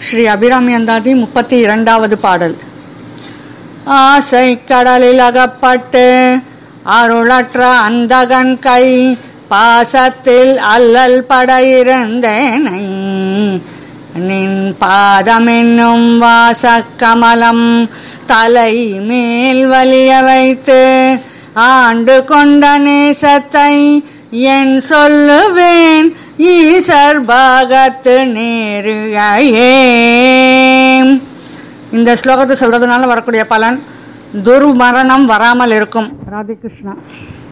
ஸ்ரீ அபிராமி அந்தாதி முப்பத்தி இரண்டாவது பாடல் ஆசை கடலில் அகப்பட்டு அருளற்ற அந்தகன் கை பாசத்தில் அல்லல் பட இருந்தேனை நின் பாதமென்னும் வாசக்கமலம் தலை மேல் வலிய வைத்து ஆண்டு கொண்ட நேசத்தை என் சொல்லுவேன் ஈசர் பாகத்து நேருகையே இந்த ஸ்லோகத்தை சொல்றதுனால வரக்கூடிய பலன் துர்மரணம் வராமல் இருக்கும் ராதே கிருஷ்ணா